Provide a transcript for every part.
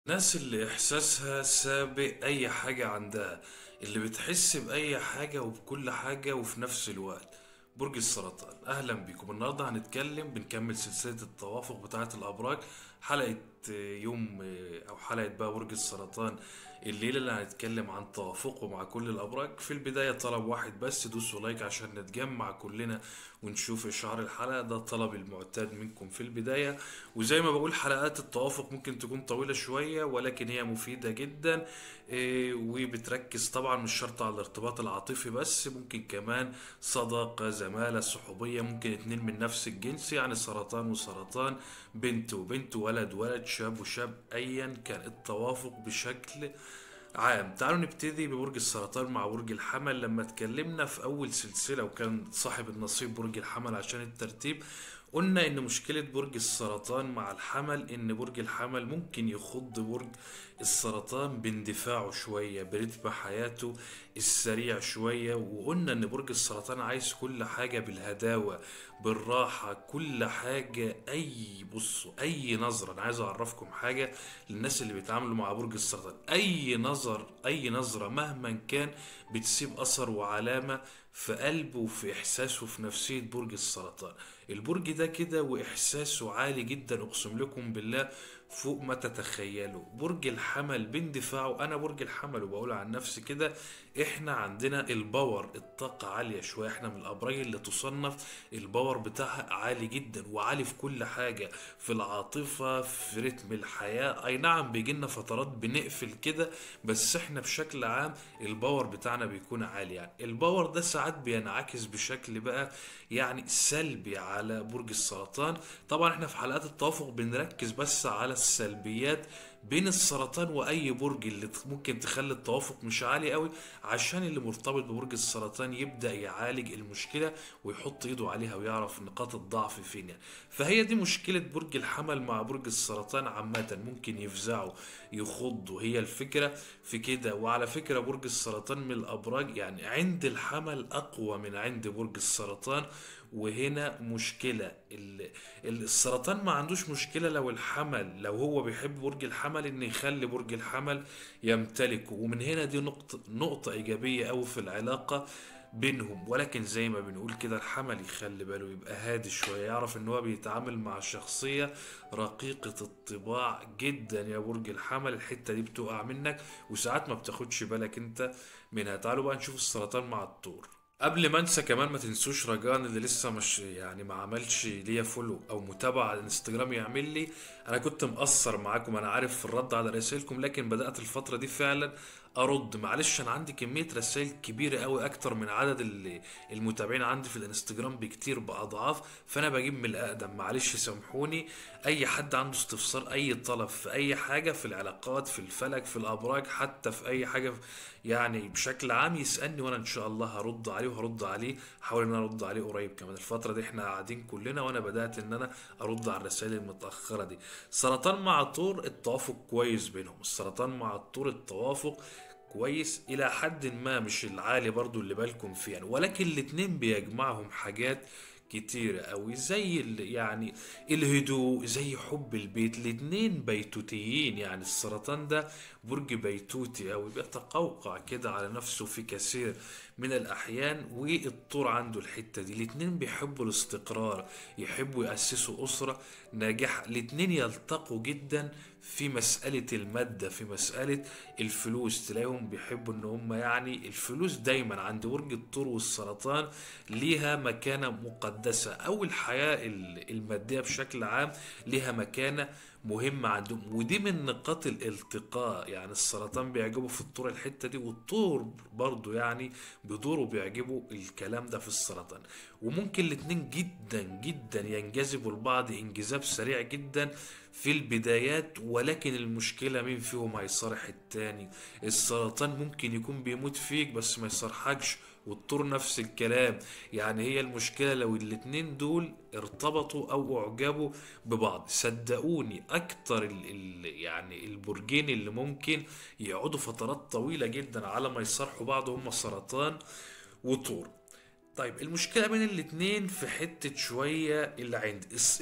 الناس اللي إحساسها سابق أي حاجة عندها اللي بتحس بأي حاجة وبكل حاجة وفي نفس الوقت برج السرطان أهلا بيكم النهاردة هنتكلم بنكمل سلسلة التوافق بتاعة الأبراج حلقة آه، يوم آه، أو حلقة بقى برج السرطان الليلة اللي هنتكلم عن توافقه مع كل الأبراج في البداية طلب واحد بس دوسوا لايك عشان نتجمع كلنا ونشوف إشعار الحلقة ده الطلب المعتاد منكم في البداية وزي ما بقول حلقات التوافق ممكن تكون طويلة شوية ولكن هي مفيدة جدا إيه، وبتركز طبعا مش شرط على الارتباط العاطفي بس ممكن كمان صداقة زمالة صحوبية ممكن اتنين من نفس الجنس يعني سرطان وسرطان بنت وبنت ولد ولد شاب وشاب ايا كان التوافق بشكل عام تعالوا نبتدي ببرج السرطان مع برج الحمل لما اتكلمنا في اول سلسلة وكان صاحب النصيب برج الحمل عشان الترتيب قلنا ان مشكلة برج السرطان مع الحمل ان برج الحمل ممكن يخض برج السرطان باندفاعه شوية برتم حياته السريع شوية وقلنا ان برج السرطان عايز كل حاجة بالهداوة بالراحة كل حاجة اي بصوا اي نظرة انا عايز اعرفكم حاجة للناس اللي بيتعاملوا مع برج السرطان اي نظر اي نظرة مهما كان بتسيب اثر وعلامة في قلبه وفي احساسه في نفسية برج السرطان البرج ده كده واحساسه عالي جدا اقسم لكم بالله فوق ما تتخيلوا برج الحمل باندفاعه انا برج الحمل وبقول عن نفسي كده احنا عندنا الباور الطاقة عالية شوية احنا من الابراج اللي تصنف الباور بتاعها عالي جدا وعالي في كل حاجة في العاطفة في رتم الحياة اي نعم بيجي لنا فترات بنقفل كده بس احنا بشكل عام الباور بتاعنا بيكون عالي يعني الباور ده ساعات بينعكس بشكل بقى يعني سلبي على برج السرطان طبعا احنا في حلقات التوافق بنركز بس على السلبيات بين السرطان واي برج اللي ممكن تخلي التوافق مش عالي قوي عشان اللي مرتبط ببرج السرطان يبدأ يعالج المشكلة ويحط ايده عليها ويعرف نقاط الضعف فين يعني فهي دي مشكلة برج الحمل مع برج السرطان عامة ممكن يفزعوا يخضوا هي الفكرة في كده وعلى فكرة برج السرطان من الأبراج يعني عند الحمل أقوى من عند برج السرطان وهنا مشكلة ال- ال- السرطان ما عندوش مشكلة لو الحمل لو هو بيحب برج الحمل ان يخلي برج الحمل يمتلكه ومن هنا دي نقطة نقطة ايجابية اوي في العلاقة بينهم ولكن زي ما بنقول كده الحمل يخلي باله يبقى هادي شوية يعرف ان هو بيتعامل مع شخصية رقيقة الطباع جدا يا برج الحمل الحتة دي بتقع منك وساعات ما بتاخدش بالك انت منها تعالوا بقى نشوف السرطان مع الطور قبل ما انسى كمان ما تنسوش رجاء اللي لسه مش يعني ما عملش ليا فولو او متابعه على الانستجرام يعمل لي انا كنت مقصر معاكم انا عارف في الرد على رسائلكم لكن بدات الفتره دي فعلا ارد معلش انا عندي كميه رسائل كبيره قوي اكتر من عدد اللي المتابعين عندي في الانستجرام بكتير باضعاف فانا بجيب من الاقدم معلش سامحوني اي حد عنده استفسار اي طلب في اي حاجه في العلاقات في الفلك في الابراج حتى في اي حاجه يعني بشكل عام يسالني وانا ان شاء الله هرد عليه وهرد عليه هحاول ان انا ارد عليه قريب كمان الفتره دي احنا قاعدين كلنا وانا بدات ان انا ارد على الرسائل المتاخره دي سرطان مع طور التوافق كويس بينهم السرطان مع الطور التوافق كويس الى حد ما مش العالي برضو اللي بالكم فيه يعني ولكن الاتنين بيجمعهم حاجات كتيرة أوي زي ال- يعني الهدوء زي حب البيت الاتنين بيتوتيين يعني السرطان ده برج بيتوتي أوي بيتقوقع كده على نفسه في كثير من الأحيان والطور عنده الحتة دي الاتنين بيحبوا الاستقرار يحبوا يأسسوا أسرة ناجحة الاتنين يلتقوا جدا في مسألة المادة في مسألة الفلوس تلاقيهم بيحبوا ان هم يعني الفلوس دايما عند برج الثور والسرطان ليها مكانة مقدسة او الحياة ال- المادية بشكل عام ليها مكانة مهمة عندهم ودي من نقاط الالتقاء يعني السرطان بيعجبه في الطور الحتة دي والطور برضو يعني بدوره بيعجبه الكلام ده في السرطان وممكن الاتنين جدا جدا ينجذبوا لبعض انجذاب سريع جدا في البدايات ولكن المشكلة مين فيهم هيصارح التاني السرطان ممكن يكون بيموت فيك بس ما يصارحكش والطور نفس الكلام يعني هي المشكلة لو الاتنين دول ارتبطوا او اعجبوا ببعض صدقوني اكتر ال ال يعني البرجين اللي ممكن يقعدوا فترات طويلة جدا على ما يصارحوا بعض هم سرطان وطور طيب المشكلة بين الاتنين في حتة شوية اللي عند الس-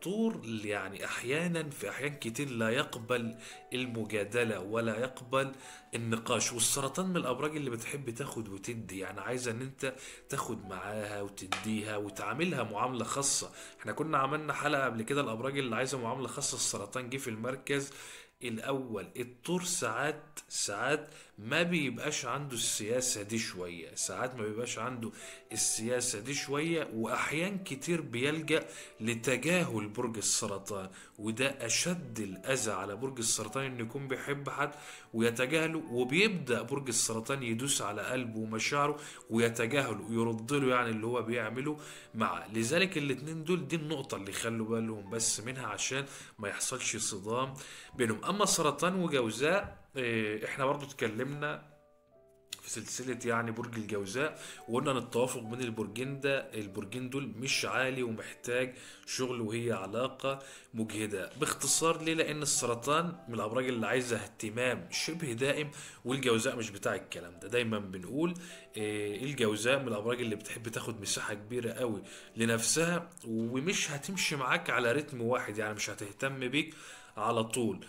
الطور يعني احيانا في احيان كتير لا يقبل المجادله ولا يقبل النقاش والسرطان من الابراج اللي بتحب تاخد وتدي يعني عايزه ان انت تاخد معاها وتديها وتعاملها معامله خاصه احنا كنا عملنا حلقه قبل كده الابراج اللي عايزه معامله خاصه السرطان جه في المركز الاول الطور ساعات ساعات ما بيبقاش عنده السياسة دي شوية ساعات ما بيبقاش عنده السياسة دي شوية واحيان كتير بيلجأ لتجاهل برج السرطان وده اشد الاذى على برج السرطان انه يكون بيحب حد ويتجاهله وبيبدأ برج السرطان يدوس على قلبه ومشاعره ويتجاهله ويرد له يعني اللي هو بيعمله معاه لذلك الاتنين دول دي النقطة اللي خلوا بالهم بس منها عشان ما يحصلش صدام بينهم اما سرطان وجوزاء إيه، احنا برضو اتكلمنا في سلسلة يعني برج الجوزاء وقلنا ان التوافق بين البرجين ده البرجين دول مش عالي ومحتاج شغل وهي علاقة مجهدة باختصار ليه لان السرطان من الابراج اللي عايزة اهتمام شبه دائم والجوزاء مش بتاع الكلام ده دايما بنقول إيه، الجوزاء من الابراج اللي بتحب تاخد مساحة كبيرة قوي لنفسها ومش هتمشي معاك على رتم واحد يعني مش هتهتم بيك على طول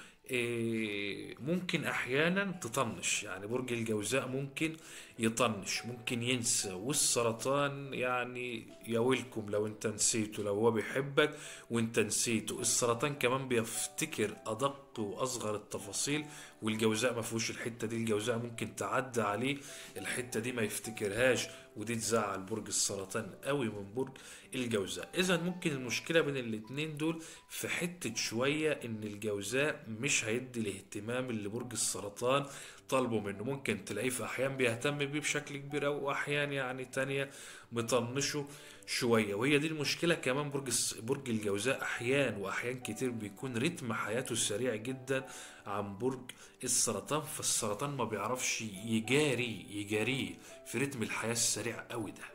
إيه، ممكن احيانا تطنش يعني برج الجوزاء ممكن يطنش ممكن ينسى والسرطان يعني يا ويلكم لو انت نسيته لو هو بيحبك وانت نسيته السرطان كمان بيفتكر ادق واصغر التفاصيل والجوزاء ما فيهوش الحته دي الجوزاء ممكن تعدي عليه الحته دي ما يفتكرهاش ودي تزعل برج السرطان قوي من برج الجوزاء اذا ممكن المشكله بين الاتنين دول في حته شويه ان الجوزاء مش هيدي الاهتمام اللي برج السرطان طالبه منه ممكن تلاقيه في احيان بيهتم بيه بشكل كبير أوي واحيان يعني تانية مطنشه شويه وهي دي المشكله كمان برج الس- برج الجوزاء احيان واحيان كتير بيكون رتم حياته سريع جدا عن برج السرطان فالسرطان ما بيعرفش يجاري يجاريه في رتم الحياه السريع قوي ده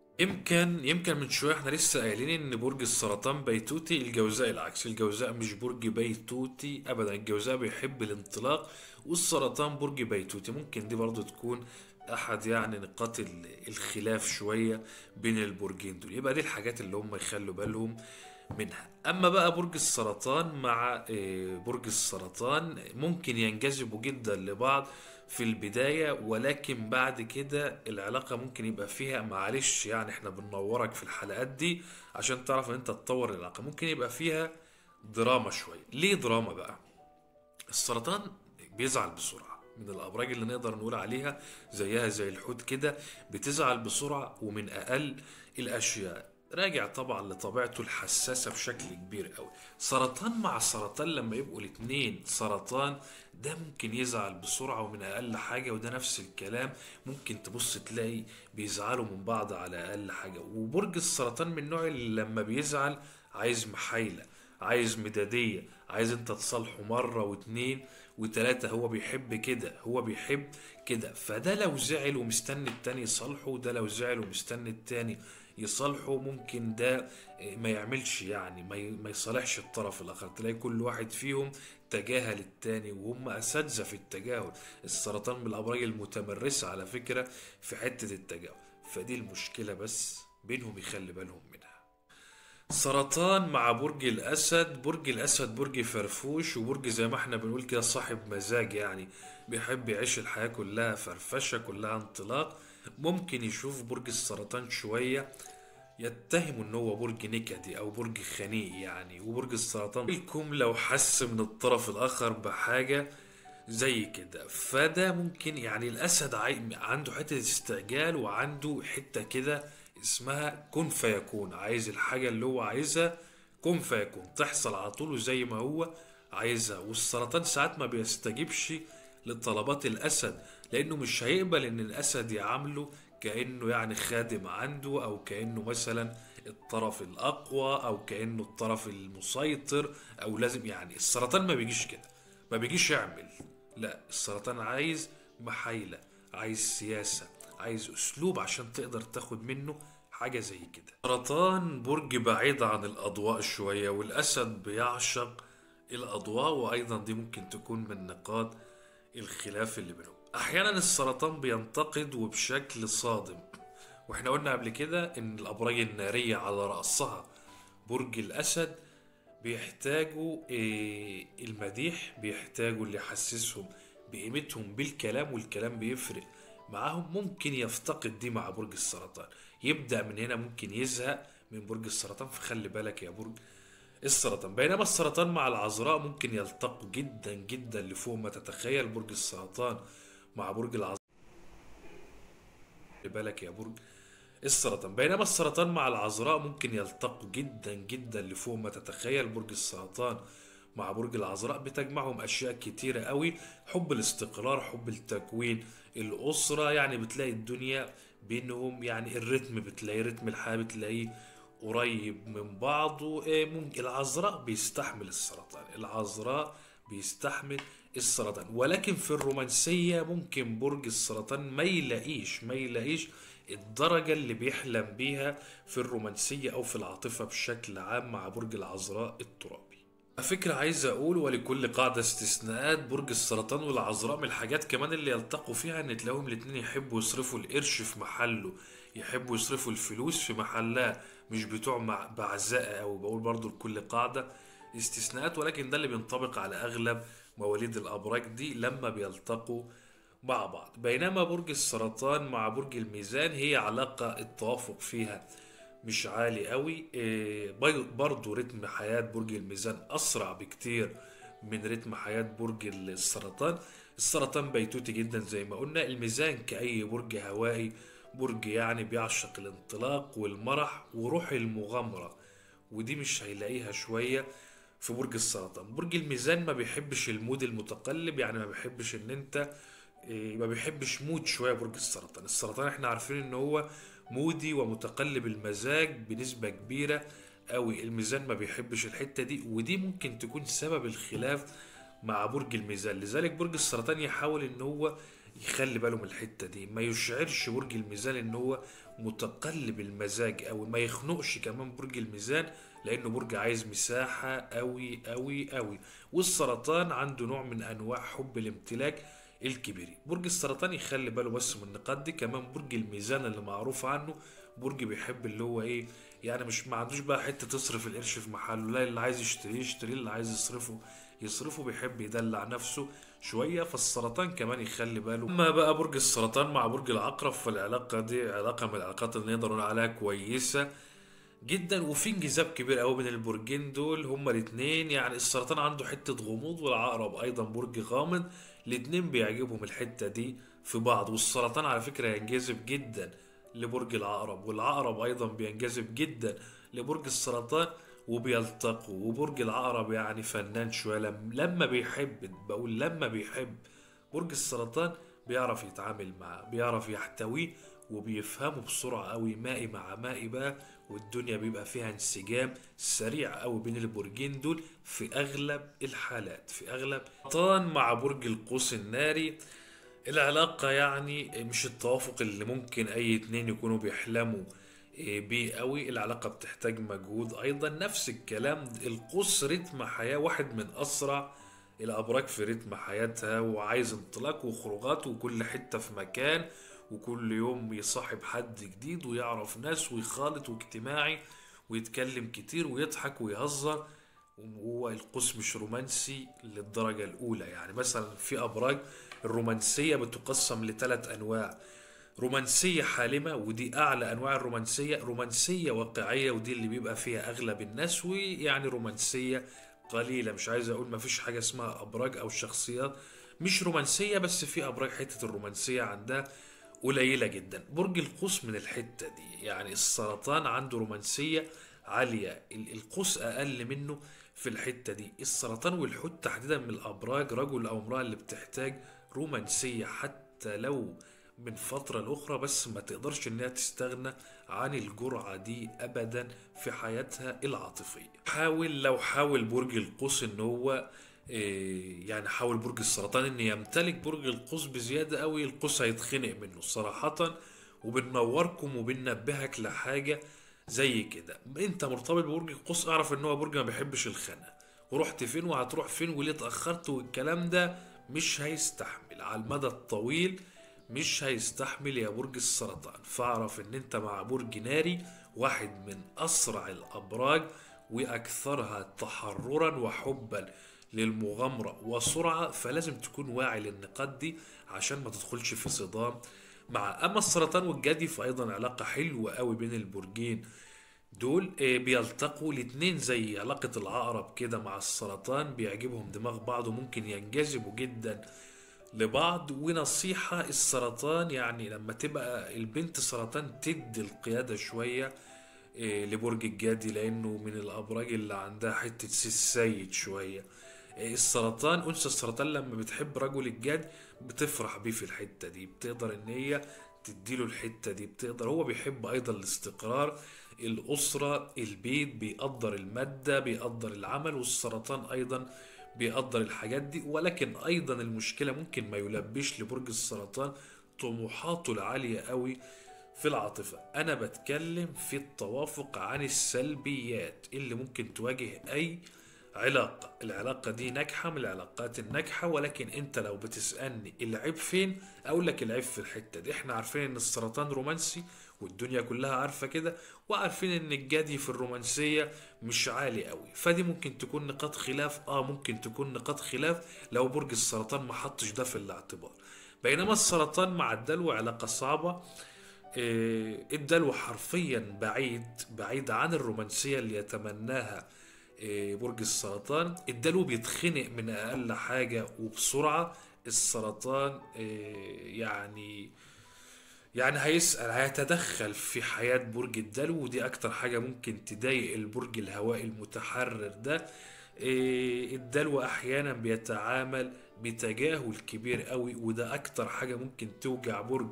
يمكن يمكن من شويه احنا لسه قايلين ان برج السرطان بيتوتي الجوزاء العكس الجوزاء مش برج بيتوتي ابدا الجوزاء بيحب الانطلاق والسرطان برج بيتوتي ممكن دي برضو تكون احد يعني نقاط ال- الخلاف شويه بين البرجين دول يبقى دي الحاجات اللي هم يخلوا بالهم منها اما بقى برج السرطان مع آه، برج السرطان ممكن ينجذبوا جدا لبعض في البداية ولكن بعد كده العلاقة ممكن يبقى فيها معلش يعني احنا بننورك في الحلقات دي عشان تعرف ان انت تطور العلاقة ممكن يبقى فيها دراما شوية ليه دراما بقى السرطان بيزعل بسرعة من الأبراج اللي نقدر نقول عليها زيها زي الحوت كده بتزعل بسرعة ومن أقل الأشياء راجع طبعا لطبيعته الحساسة بشكل كبير قوي سرطان مع سرطان لما يبقوا الاتنين سرطان ده ممكن يزعل بسرعة ومن أقل حاجة وده نفس الكلام ممكن تبص تلاقي بيزعلوا من بعض على أقل حاجة وبرج السرطان من النوع اللي لما بيزعل عايز محايلة عايز مدادية عايز انت تصالحه مرة واتنين وتلاتة هو بيحب كده هو بيحب كده فده لو زعل ومستني التاني يصالحه وده لو زعل ومستني التاني يصالحه ممكن ده اه، ما يعملش يعني ما ي- ما يصالحش الطرف الاخر تلاقي كل واحد فيهم تجاهل التاني وهم اساتذه في التجاهل السرطان من الابراج المتمرسه على فكره في حته التجاهل فدي المشكله بس بينهم يخلي بالهم منها سرطان مع برج الأسد برج الأسد برج فرفوش وبرج زي ما احنا بنقول كده صاحب مزاج يعني بيحب يعيش الحياة كلها فرفشة كلها انطلاق ممكن يشوف برج السرطان شوية يتهم ان هو برج نكدي او برج خنيق يعني وبرج السرطان لكم لو حس من الطرف الاخر بحاجة زي كده فده ممكن يعني الاسد عاي... عنده حته استعجال وعنده حته كده اسمها كن فيكون عايز الحاجه اللي هو عايزها كن فيكون تحصل على طول وزي ما هو عايزها والسرطان ساعات ما بيستجيبش لطلبات الاسد لانه مش هيقبل ان الاسد يعامله كانه يعني خادم عنده او كانه مثلا الطرف الاقوى او كانه الطرف المسيطر او لازم يعني السرطان ما بيجيش كده ما بيجيش يعمل لا السرطان عايز محايلة عايز سياسة عايز أسلوب عشان تقدر تاخد منه حاجة زي كده سرطان برج بعيد عن الأضواء شوية والأسد بيعشق الأضواء وأيضا دي ممكن تكون من نقاط الخلاف اللي بينهم أحيانا السرطان بينتقد وبشكل صادم واحنا قلنا قبل كده ان الأبراج النارية على رأسها برج الأسد بيحتاجوا آه، المديح بيحتاجوا اللي يحسسهم بقيمتهم بالكلام والكلام بيفرق معاهم ممكن يفتقد دي مع برج السرطان يبدأ من هنا ممكن يزهق من برج السرطان فخلي بالك يا برج السرطان بينما السرطان مع العذراء ممكن يلتقوا جدا جدا لفوق ما تتخيل برج السرطان مع برج العذراء خلي بالك يا برج السرطان بينما السرطان مع العذراء ممكن يلتقوا جدا جدا لفوق ما تتخيل برج السرطان مع برج العذراء بتجمعهم اشياء كتيره قوي حب الاستقرار حب التكوين الاسره يعني بتلاقي الدنيا بينهم يعني الريتم بتلاقي رتم الحياه بتلاقيه قريب من بعضه إيه، ممكن العذراء بيستحمل السرطان العذراء بيستحمل السرطان ولكن في الرومانسية ممكن برج السرطان ما يلاقيش ما يلاقيش الدرجة اللي بيحلم بيها في الرومانسية أو في العاطفة بشكل عام مع برج العذراء الترابي على فكرة عايز أقول ولكل قاعدة استثناءات برج السرطان والعذراء من الحاجات كمان اللي يلتقوا فيها إن تلاقيهم الاتنين يحبوا يصرفوا القرش في محله يحبوا يصرفوا الفلوس في محلها مش بتوع مع بعزقة أو بقول برضو لكل قاعدة استثناءات ولكن ده اللي بينطبق على أغلب مواليد الأبراج دي لما بيلتقوا مع بعض بينما برج السرطان مع برج الميزان هي علاقة التوافق فيها مش عالي قوي إيه، بي- برضو رتم حياة برج الميزان أسرع بكتير من رتم حياة برج السرطان السرطان بيتوتي جدا زي ما قلنا الميزان كأي برج هوائي برج يعني بيعشق الانطلاق والمرح وروح المغامرة ودي مش هيلاقيها شوية في برج السرطان برج الميزان ما بيحبش المود المتقلب يعني ما بيحبش ان انت إيه، ما بيحبش مود شويه برج السرطان السرطان احنا عارفين ان هو مودي ومتقلب المزاج بنسبه كبيره قوي الميزان ما بيحبش الحته دي ودي ممكن تكون سبب الخلاف مع برج الميزان لذلك برج السرطان يحاول ان هو يخلي باله من الحته دي ما يشعرش برج الميزان ان هو متقلب المزاج او ما يخنقش كمان برج الميزان لانه برج عايز مساحه قوي قوي قوي والسرطان عنده نوع من انواع حب الامتلاك الكبير برج السرطان يخلي باله بس من النقاط دي كمان برج الميزان اللي معروف عنه برج بيحب اللي هو ايه يعني مش ما عندوش بقى حته تصرف القرش في محله لا اللي عايز يشتريه يشتريه اللي عايز يصرفه يصرفه بيحب يدلع نفسه شويه فالسرطان كمان يخلي باله اما بقى برج السرطان مع برج العقرب فالعلاقه دي علاقه من العلاقات اللي نقدر نقول عليها كويسه جدا وفي انجذاب كبير قوي بين البرجين دول هما الاثنين يعني السرطان عنده حته غموض والعقرب ايضا برج غامض الاثنين بيعجبهم الحته دي في بعض والسرطان على فكره ينجذب جدا لبرج العقرب والعقرب ايضا بينجذب جدا لبرج السرطان وبيلتقوا وبرج العقرب يعني فنان شويه لم- لما بيحب بقول لما بيحب برج السرطان بيعرف يتعامل معاه بيعرف يحتويه وبيفهمه بسرعة قوي مائي مع مائي بقى والدنيا بيبقى فيها انسجام سريع قوي بين البرجين دول في أغلب الحالات في أغلب طان مع برج القوس الناري العلاقة يعني مش التوافق اللي ممكن أي اتنين يكونوا بيحلموا إيه، بيه قوي العلاقة بتحتاج مجهود أيضا نفس الكلام القوس رتم حياة واحد من أسرع الأبراج في رتم حياتها وعايز انطلاق وخروجات وكل حتة في مكان وكل يوم يصاحب حد جديد ويعرف ناس ويخالط واجتماعي ويتكلم كتير ويضحك ويهزر وهو القوس مش رومانسي للدرجة الأولى يعني مثلا في أبراج الرومانسية بتقسم لثلاث أنواع رومانسية حالمة ودي أعلى أنواع الرومانسية رومانسية واقعية ودي اللي بيبقى فيها أغلب الناس ويعني رومانسية قليلة مش عايز أقول مفيش حاجة اسمها أبراج أو شخصيات مش رومانسية بس في أبراج حتة الرومانسية عندها قليلة جدا برج القوس من الحتة دي يعني السرطان عنده رومانسية عالية ال- القوس أقل منه في الحتة دي السرطان والحوت تحديدا من الأبراج رجل أو امرأة اللي بتحتاج رومانسية حتى لو من فترة لأخرى بس ما تقدرش إنها تستغنى عن الجرعة دي أبدا في حياتها العاطفية حاول لو حاول برج القوس إن هو إيه، يعني حاول برج السرطان إن يمتلك برج القوس بزيادة قوي القوس هيتخنق منه صراحة وبنوركم وبننبهك لحاجة زي كده انت مرتبط ببرج القوس اعرف ان هو برج ما بيحبش الخنقه ورحت فين وهتروح فين وليه اتاخرت والكلام ده مش هيستحمل على المدى الطويل مش هيستحمل يا برج السرطان فاعرف ان انت مع برج ناري واحد من اسرع الابراج واكثرها تحررا وحبا للمغامرة وسرعة فلازم تكون واعي للنقاط دي عشان ما تدخلش في صدام مع اما السرطان والجدي فايضا علاقة حلوة قوي بين البرجين دول آه، بيلتقوا الاتنين زي علاقة العقرب كده مع السرطان بيعجبهم دماغ بعض وممكن ينجذبوا جدا لبعض ونصيحة السرطان يعني لما تبقى البنت سرطان تدي القيادة شوية إيه، لبرج الجدي لأنه من الأبراج اللي عندها حتة سيس سيد شوية إيه، السرطان أنثى السرطان لما بتحب رجل الجد بتفرح بيه في الحتة دي بتقدر إن هي تديله الحتة دي بتقدر هو بيحب أيضا الاستقرار الأسرة البيت بيقدر المادة بيقدر العمل والسرطان أيضا بيقدر الحاجات دي ولكن أيضا المشكلة ممكن ما يلبيش لبرج السرطان طموحاته العالية قوي في العاطفة أنا بتكلم في التوافق عن السلبيات اللي ممكن تواجه أي علاقة العلاقة دي ناجحة من العلاقات الناجحة ولكن انت لو بتسألني العيب فين اقول لك العيب في الحتة دي احنا عارفين ان السرطان رومانسي والدنيا كلها عارفة كده وعارفين ان الجدي في الرومانسية مش عالي قوي فدي ممكن تكون نقاط خلاف اه ممكن تكون نقاط خلاف لو برج السرطان ما حطش ده في الاعتبار بينما السرطان مع الدلو علاقة صعبة إيه، الدلو حرفيا بعيد بعيد عن الرومانسية اللي يتمناها إيه، برج السرطان الدلو بيتخنق من أقل حاجة وبسرعة السرطان إيه، يعني يعني هيسأل هيتدخل في حياة برج الدلو ودي أكتر حاجة ممكن تضايق البرج الهوائي المتحرر ده إيه، الدلو أحيانا بيتعامل بتجاهل كبير قوي وده أكتر حاجة ممكن توجع برج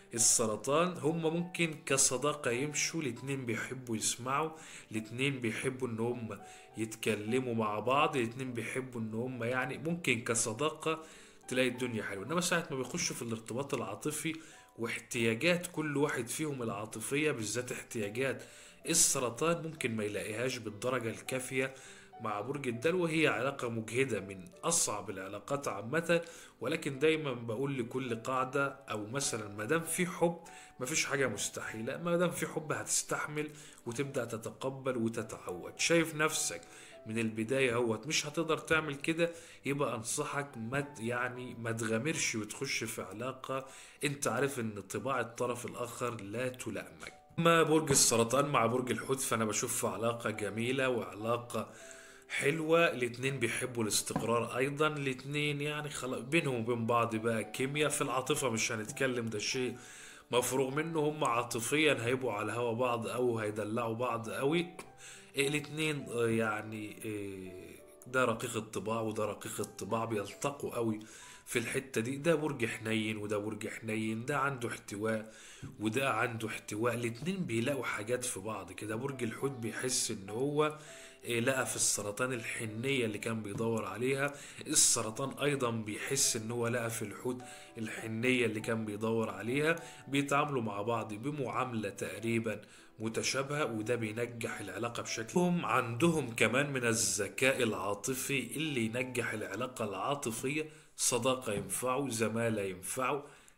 السرطان هما ممكن كصداقة يمشوا الاتنين بيحبوا يسمعوا الاتنين بيحبوا ان هم يتكلموا مع بعض الاتنين بيحبوا ان هم يعني ممكن كصداقة تلاقي الدنيا حلوة انما ساعة ما بيخشوا في الارتباط العاطفي واحتياجات كل واحد فيهم العاطفية بالذات احتياجات السرطان ممكن ما يلاقيهاش بالدرجة الكافية مع برج الدلو هي علاقة مجهدة من أصعب العلاقات عامة ولكن دايما بقول لكل قاعدة أو مثلا ما دام في حب مفيش حاجة مستحيلة ما دام في حب هتستحمل وتبدأ تتقبل وتتعود شايف نفسك من البداية هوت مش هتقدر تعمل كده يبقى أنصحك ما ت- يعني ما تغامرش وتخش في علاقة أنت عارف إن طباع الطرف الآخر لا تلائمك أما برج السرطان مع برج الحوت فأنا بشوف علاقة جميلة وعلاقة حلوة الاتنين بيحبوا الاستقرار أيضا الاتنين يعني خلاص بينهم وبين بعض بقى كيمياء في العاطفة مش هنتكلم ده شيء مفروغ منه هم عاطفيا هيبقوا على هوا بعض أو هيدلعوا بعض قوي الاتنين آه، يعني آه، ده رقيق الطباع وده رقيق الطباع بيلتقوا قوي في الحتة دي ده برج حنين وده برج حنين ده عنده احتواء وده عنده احتواء الاتنين بيلاقوا حاجات في بعض كده برج الحوت بيحس ان هو إيه، لقى في السرطان الحنية اللي كان بيدور عليها السرطان أيضا بيحس إن هو لقى في الحوت الحنية اللي كان بيدور عليها بيتعاملوا مع بعض بمعاملة تقريبا متشابهة وده بينجح العلاقة بشكل هم عندهم كمان من الذكاء العاطفي اللي ينجح العلاقة العاطفية صداقة ينفعوا زمالة ينفعوا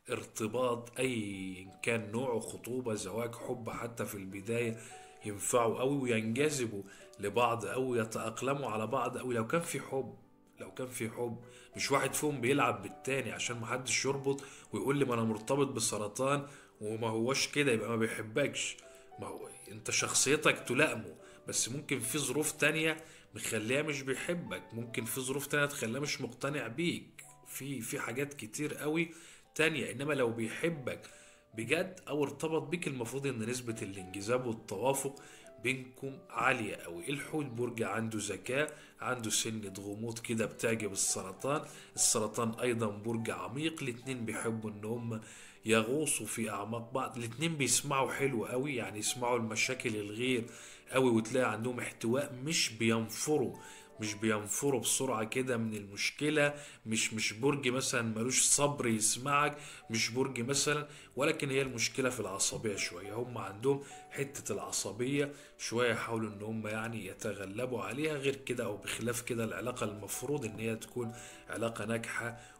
ارتباط أي كان نوعه خطوبة زواج حب حتى في البداية ينفعوا أوي وينجذبوا لبعض أو يتأقلموا على بعض أو لو كان في حب لو كان في حب مش واحد فيهم بيلعب بالتاني عشان محدش يربط ويقول لي ما انا مرتبط بسرطان وما هوش كده يبقى ما بيحبكش ما هو انت شخصيتك تلائمه بس ممكن في ظروف تانية مخليها مش بيحبك ممكن في ظروف تانية تخليها مش مقتنع بيك في في حاجات كتير قوي تانية انما لو بيحبك بجد او ارتبط بيك المفروض ان نسبة الانجذاب والتوافق بينكم عالية قوي الحوت برج عنده ذكاء عنده سنة غموض كده بتعجب السرطان السرطان ايضا برج عميق الاتنين بيحبوا ان هم يغوصوا في اعماق بعض الاتنين بيسمعوا حلو قوي يعني يسمعوا المشاكل الغير قوي وتلاقي عندهم احتواء مش بينفروا مش بينفروا بسرعة كده من المشكلة مش مش برج مثلا ملوش صبر يسمعك مش برج مثلا ولكن هي المشكلة في العصبية شوية هم عندهم حتة العصبية شوية يحاولوا ان هم يعني يتغلبوا عليها غير كده او بخلاف كده العلاقة المفروض ان هي تكون علاقة ناجحة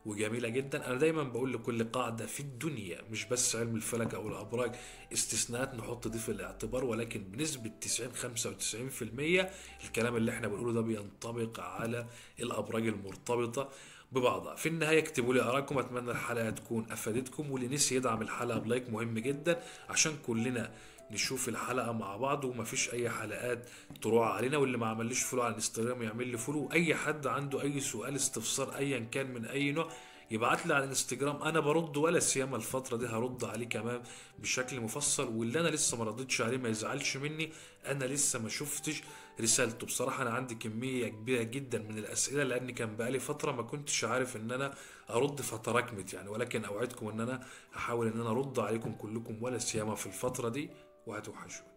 وجميله جدا انا دايما بقول لكل قاعده في الدنيا مش بس علم الفلك او الابراج استثناءات نحط دي في الاعتبار ولكن بنسبه 90 95% الكلام اللي احنا بنقوله ده بينطبق على الابراج المرتبطه ببعضها في النهايه اكتبوا لي ارائكم اتمنى الحلقه تكون افادتكم واللي نسي يدعم الحلقه بلايك مهم جدا عشان كلنا نشوف الحلقه مع بعض ومفيش اي حلقات تروح علينا واللي ما عمليش فولو على الانستجرام يعمل لي فولو اي حد عنده اي سؤال استفسار ايا كان من اي نوع يبعت لي على الانستجرام انا برد ولا سيما الفتره دي هرد عليه كمان بشكل مفصل واللي انا لسه ما ردتش عليه ما يزعلش مني انا لسه ما شفتش رسالته بصراحه انا عندي كميه كبيره جدا من الاسئله لان كان بقالي فتره ما كنتش عارف ان انا ارد فتراكمت يعني ولكن اوعدكم ان انا هحاول ان انا ارد عليكم كلكم ولا سيما في الفتره دي وهتوحشوني